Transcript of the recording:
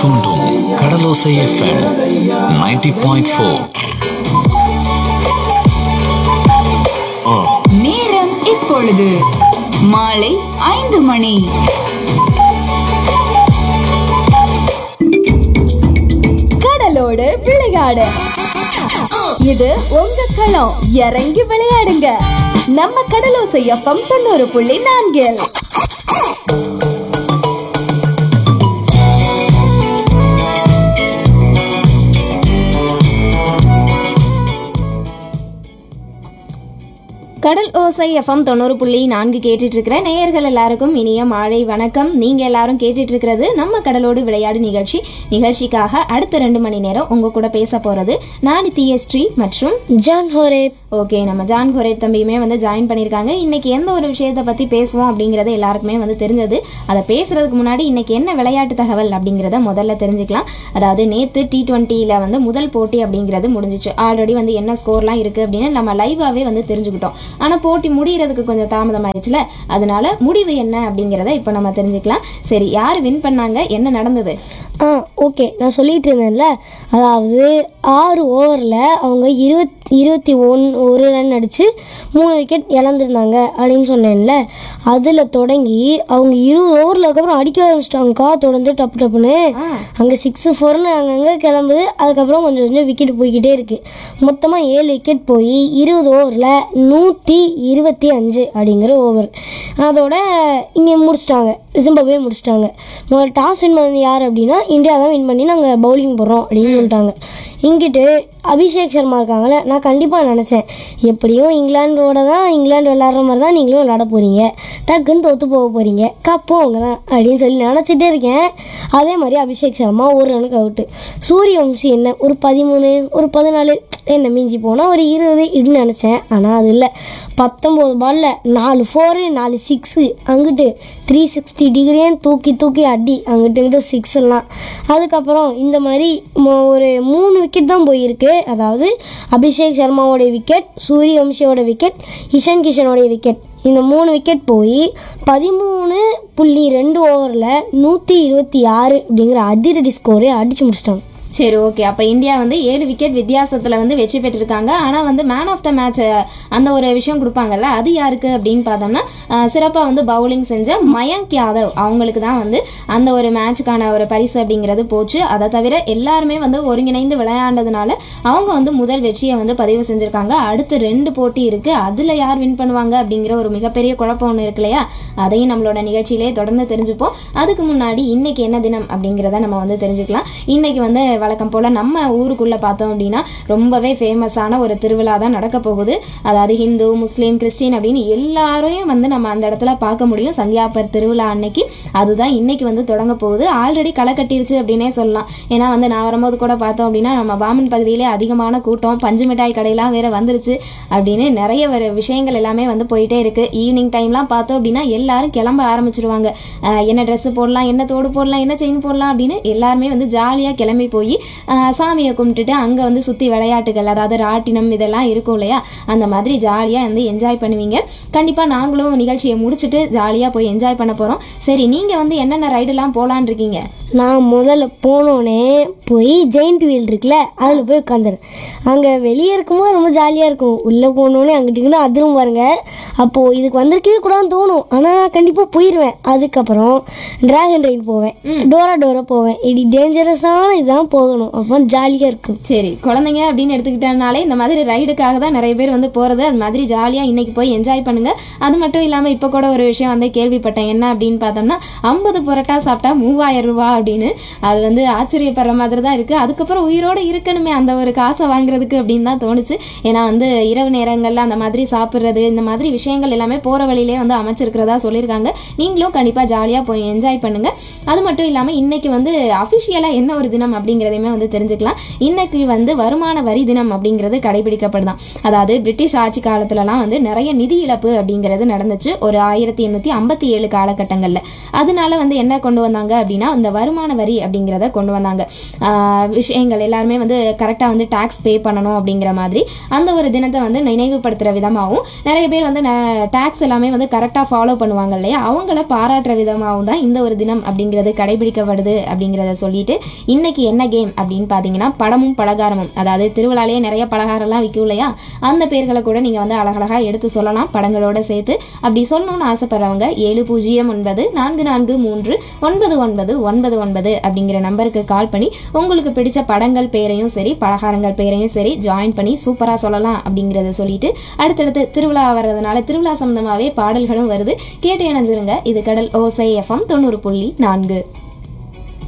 தூண்டும் கடலோசை FM 90.4 point four நேரம் இப்பொழுது மாலை ஐந்து மணி கடலோடு விளையாடு இது உங்க களம் இறங்கி விளையாடுங்க நம்ம கடலோசை எஃப்எம் தொண்ணூறு புள்ளி நான்கில் கடல் ஓசை எஃப்எம் தொண்ணூறு புள்ளி நான்கு கேட்டுட்டு இருக்கிற நேயர்கள் எல்லாருக்கும் இனிய மாலை வணக்கம் நீங்க எல்லாரும் கேட்டுட்டு இருக்கிறது நம்ம கடலோடு விளையாடு நிகழ்ச்சி நிகழ்ச்சிக்காக அடுத்த ரெண்டு மணி நேரம் உங்க கூட பேச போறது நான் தியஸ்ரீ மற்றும் ஜான் ஹோரேப் ஓகே நம்ம ஜான் குரேட் தம்பியுமே வந்து ஜாயின் பண்ணியிருக்காங்க இன்னைக்கு எந்த ஒரு விஷயத்தை பற்றி பேசுவோம் அப்படிங்கிறது எல்லாருக்குமே வந்து தெரிஞ்சது அதை பேசுறதுக்கு முன்னாடி இன்னைக்கு என்ன விளையாட்டு தகவல் அப்படிங்கிறத முதல்ல தெரிஞ்சுக்கலாம் அதாவது நேற்று டி டுவெண்ட்டியில் வந்து முதல் போட்டி அப்படிங்கிறது முடிஞ்சிச்சு ஆல்ரெடி வந்து என்ன ஸ்கோர்லாம் இருக்குது அப்படின்னு நம்ம லைவாகவே வந்து தெரிஞ்சுக்கிட்டோம் ஆனால் போட்டி முடியறதுக்கு கொஞ்சம் தாமதம் ஆயிடுச்சுல அதனால முடிவு என்ன அப்படிங்கிறத இப்போ நம்ம தெரிஞ்சுக்கலாம் சரி யார் வின் பண்ணாங்க என்ன நடந்தது ஆ ஓகே நான் சொல்லிட்டு இருந்தேன்ல அதாவது ஆறு ஓவரில் அவங்க இருபத் இருபத்தி ஒன் ஒரு ரன் அடித்து மூணு விக்கெட் இழந்திருந்தாங்க அப்படின்னு சொன்னேன்ல அதில் தொடங்கி அவங்க இருபது ஓவரில் அதுக்கப்புறம் அடிக்க ஆரம்பிச்சிட்டாங்கக்கா தொடர்ந்து டப்பு டப்புன்னு அங்கே சிக்ஸு ஃபோர்னு அங்கங்கே கிளம்புது அதுக்கப்புறம் கொஞ்சம் கொஞ்சம் விக்கெட் போய்கிட்டே இருக்குது மொத்தமாக ஏழு விக்கெட் போய் இருபது ஓவரில் நூற்றி இருபத்தி அஞ்சு அப்படிங்கிற ஓவர் அதோட இங்கே முடிச்சிட்டாங்க ஜிம்பாபே முடிச்சிட்டாங்க முதல்ல டாஸ் வின் பண்ணது யார் அப்படின்னா இந்தியா தான் வின் பண்ணி நாங்கள் பவுலிங் போடுறோம் அப்படின்னு சொல்லிட்டாங்க இங்கிட்டு அபிஷேக் சர்மா இருக்காங்களே நான் கண்டிப்பாக நினச்சேன் எப்படியும் இங்கிலாண்டோட தான் இங்கிலாந்து விளாட்ற மாதிரி தான் நீங்களும் விளாட போகிறீங்க டக்குன்னு தோற்று போக போகிறீங்க கப்பும் அவங்க தான் அப்படின்னு சொல்லி நினச்சிட்டே இருக்கேன் அதே மாதிரி அபிஷேக் சர்மா ஒரு ரனுக்கு அவுட்டு சூரியவம்சி என்ன ஒரு பதிமூணு ஒரு பதினாலு என்ன மிஞ்சி போனால் ஒரு இருபது இப்படின்னு நினச்சேன் ஆனால் அது இல்லை பத்தொம்போது பாலில் நாலு ஃபோரு நாலு சிக்ஸு அங்கிட்டு த்ரீ சிக்ஸ்டி டிகிரியும் தூக்கி தூக்கி அடி அங்கிட்டு இங்கிட்டு சிக்ஸ் எல்லாம் அதுக்கப்புறம் இந்த மாதிரி மொ- ஒரு மூணு விக்கெட் தான் போயிருக்கு அதாவது அபிஷேக் சர்மாவோட விக்கெட் சூரியவம்சியோட விக்கெட் இஷான் கிஷனோடைய விக்கெட் இந்த மூணு விக்கெட் போய் பதிமூணு புள்ளி ரெண்டு ஓவரில் நூற்றி இருபத்தி ஆறு அப்படிங்கிற அதிரடி ஸ்கோரை அடித்து முடிச்சிட்டாங்க சரி ஓகே அப்போ இந்தியா வந்து ஏழு விக்கெட் வித்தியாசத்தில் வந்து வெற்றி பெற்றிருக்காங்க ஆனால் வந்து மேன் ஆஃப் த மேட்ச் அந்த ஒரு விஷயம் கொடுப்பாங்கல்ல அது யாருக்கு அப்படின்னு பார்த்தோம்னா சிறப்பாக வந்து பவுலிங் செஞ்ச மயங்க் யாதவ் அவங்களுக்கு தான் வந்து அந்த ஒரு மேட்சுக்கான ஒரு பரிசு அப்படிங்கிறது போச்சு அதை தவிர எல்லாருமே வந்து ஒருங்கிணைந்து விளையாண்டதுனால அவங்க வந்து முதல் வெற்றியை வந்து பதிவு செஞ்சுருக்காங்க அடுத்து ரெண்டு போட்டி இருக்குது அதில் யார் வின் பண்ணுவாங்க அப்படிங்கிற ஒரு மிகப்பெரிய குழப்பம் ஒன்று இருக்கு இல்லையா அதையும் நம்மளோட நிகழ்ச்சியிலே தொடர்ந்து தெரிஞ்சுப்போம் அதுக்கு முன்னாடி இன்னைக்கு என்ன தினம் அப்படிங்கிறத நம்ம வந்து தெரிஞ்சுக்கலாம் இன்னைக்கு வந்து வழக்கம் போல் நம்ம ஊருக்குள்ளே பார்த்தோம் அப்படின்னா ரொம்பவே ஃபேமஸான ஒரு திருவிழா தான் நடக்க போகுது அதாவது ஹிந்து முஸ்லீம் கிறிஸ்டின் அப்படின்னு எல்லாரையும் வந்து நம்ம அந்த இடத்துல பார்க்க முடியும் சந்தியாப்பர் திருவிழா அன்னைக்கு அதுதான் இன்னைக்கு வந்து தொடங்க போகுது ஆல்ரெடி களை கட்டிருச்சு அப்படின்னே சொல்லலாம் ஏன்னா வந்து நான் வரும்போது கூட பார்த்தோம் அப்படின்னா நம்ம பாமன் பகுதியிலே அதிகமான கூட்டம் பஞ்சு மிட்டாய் கடையெல்லாம் வேற வந்துருச்சு அப்படின்னு நிறைய ஒரு விஷயங்கள் எல்லாமே வந்து போயிட்டே இருக்கு ஈவினிங் டைம்லாம் பார்த்தோம் அப்படின்னா எல்லாரும் கிளம்ப ஆரம்பிச்சிருவாங்க அஹ் என்ன ட்ரெஸ் போடலாம் என்ன தோடு போடலாம் என்ன செயின் போடலாம் அப்படின்னு எல்லாருமே வந்து ஜாலியாக கிளம்பி போய் சாமியை கும்பிட்டுட்டு அங்கே வந்து சுற்றி விளையாட்டுகள் அதாவது ராட்டினம் இதெல்லாம் இருக்கும் இல்லையா அந்த மாதிரி ஜாலியாக வந்து என்ஜாய் பண்ணுவீங்க கண்டிப்பாக நாங்களும் நிகழ்ச்சியை முடிச்சுட்டு ஜாலியாக போய் என்ஜாய் பண்ண போகிறோம் சரி நீங்கள் வந்து என்னென்ன ரைடெல்லாம் போகலான் இருக்கீங்க நான் முதல்ல போனோடனே போய் ஜெயிண்ட் வீல் இருக்குல்ல அதில் போய் உட்காந்துறேன் அங்கே வெளியே இருக்கும்போது ரொம்ப ஜாலியாக இருக்கும் உள்ளே போனோடனே அங்கிட்டு இங்கிட்டு அதிரும் பாருங்க அப்போது இதுக்கு வந்திருக்கவே கூடாதுன்னு தோணும் ஆனால் நான் கண்டிப்பாக போயிடுவேன் அதுக்கப்புறம் டிராகன் ரைட் போவேன் டோரா டோரா போவேன் இப்படி டேஞ்சரஸான இதுதான் போகணும் அப்போ ஜாலியாக இருக்கும் சரி குழந்தைங்க அப்படின்னு எடுத்துக்கிட்டனாலே இந்த மாதிரி ரைடுக்காக தான் நிறைய பேர் வந்து போகிறது அது மாதிரி ஜாலியாக இன்னைக்கு போய் என்ஜாய் பண்ணுங்க அது மட்டும் இல்லாமல் இப்போ கூட ஒரு விஷயம் வந்து கேள்விப்பட்டேன் என்ன அப்படின்னு பார்த்தோம்னா ஐம்பது புரோட்டா சாப்பிட்டா மூவாயிரம் ரூபா அப்படின்னு அது வந்து ஆச்சரியப்படுற மாதிரி தான் இருக்குது அதுக்கப்புறம் உயிரோடு இருக்கணுமே அந்த ஒரு காசை வாங்குறதுக்கு அப்படின்னு தான் தோணுச்சு ஏன்னா வந்து இரவு நேரங்களில் அந்த மாதிரி சாப்பிட்றது இந்த மாதிரி விஷயங்கள் எல்லாமே போகிற வழியிலே வந்து அமைச்சிருக்கிறதா சொல்லியிருக்காங்க நீங்களும் கண்டிப்பாக ஜாலியாக போய் என்ஜாய் பண்ணுங்க அது மட்டும் இல்லாமல் இன்னைக்கு வந்து அஃபிஷியலாக என்ன ஒரு தினம் அப்படிங்கிறது அப்படிங்கிறதையுமே வந்து தெரிஞ்சுக்கலாம் இன்னைக்கு வந்து வருமான வரி தினம் அப்படிங்கிறது கடைபிடிக்கப்படுதான் அதாவது பிரிட்டிஷ் ஆட்சி காலத்துலலாம் வந்து நிறைய நிதி இழப்பு அப்படிங்கிறது நடந்துச்சு ஒரு ஆயிரத்தி எண்ணூற்றி ஐம்பத்தி ஏழு காலகட்டங்களில் அதனால வந்து என்ன கொண்டு வந்தாங்க அப்படின்னா இந்த வருமான வரி அப்படிங்கிறத கொண்டு வந்தாங்க ஆஹ் விஷயங்கள் எல்லாருமே வந்து கரெக்டாக வந்து டேக்ஸ் பே பண்ணணும் அப்படிங்கிற மாதிரி அந்த ஒரு தினத்தை வந்து நினைவுபடுத்துகிற விதமாகவும் நிறைய பேர் வந்து டேக்ஸ் எல்லாமே வந்து கரெக்டாக ஃபாலோ பண்ணுவாங்க இல்லையா அவங்கள பாராட்டுற விதமாகவும் தான் இந்த ஒரு தினம் அப்படிங்கிறது கடைபிடிக்கப்படுது அப்படிங்கிறத சொல்லிட்டு இன்னைக்கு என்ன கேம் அப்படின்னு பார்த்தீங்கன்னா படமும் பலகாரமும் அதாவது திருவிழாலேயே நிறைய பலகாரம்லாம் விற்கும் இல்லையா அந்த பேர்களை கூட நீங்கள் வந்து அழகழகாக எடுத்து சொல்லலாம் படங்களோட சேர்த்து அப்படி சொல்லணும்னு ஆசைப்படுறவங்க ஏழு பூஜ்ஜியம் ஒன்பது நான்கு நான்கு மூன்று ஒன்பது ஒன்பது ஒன்பது ஒன்பது அப்படிங்கிற நம்பருக்கு கால் பண்ணி உங்களுக்கு பிடிச்ச படங்கள் பேரையும் சரி பலகாரங்கள் பேரையும் சரி ஜாயின் பண்ணி சூப்பராக சொல்லலாம் அப்படிங்கிறத சொல்லிட்டு அடுத்தடுத்து திருவிழா வர்றதுனால திருவிழா சம்பந்தமாகவே பாடல்களும் வருது கேட்டு இணைஞ்சிருங்க இது கடல் ஓசை எஃப்எம் தொண்ணூறு புள்ளி நான்கு